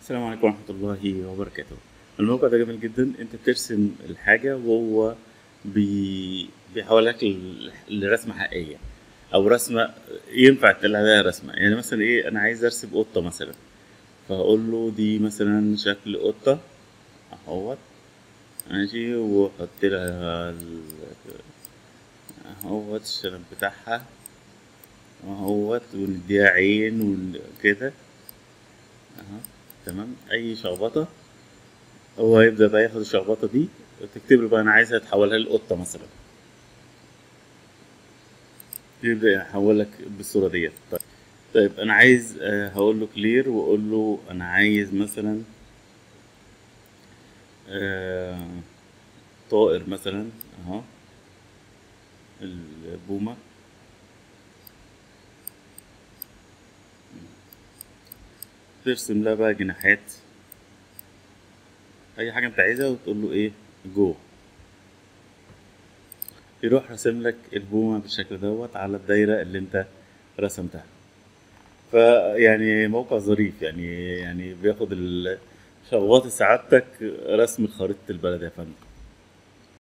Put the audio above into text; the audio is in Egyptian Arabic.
السلام عليكم ورحمة الله وبركاته الموقع ده جميل جدا انت بترسم الحاجة وهو بي... بيحولك ل- لرسمة حقيقية او رسمة ينفع تطلع عليها رسمة يعني مثلا ايه انا عايز ارسم قطة مثلا فهقول له دي مثلا شكل قطة اهوت ماشي واحط لها ال... اهوت الشنب بتاعها اهوت ونديها عين وكده اهو تمام اي شخبطه هو هيبدا بقى ياخد الشخبطه دي وتكتب له بقى انا عايزها تحولها لقطه مثلا يبدا يحول لك بالصوره ديت طيب طيب انا عايز آه، هقول له كلير واقول له انا عايز مثلا آه، طائر مثلا اهو البومه ترسم لها بقى جناحات اي حاجه انت عايزها وتقول له ايه جو يروح راسم لك البومه بالشكل دوت على الدايره اللي انت رسمتها فيعني موقع ظريف يعني يعني بياخد ال- شغوات سعادتك رسم خريطه البلد يا فندم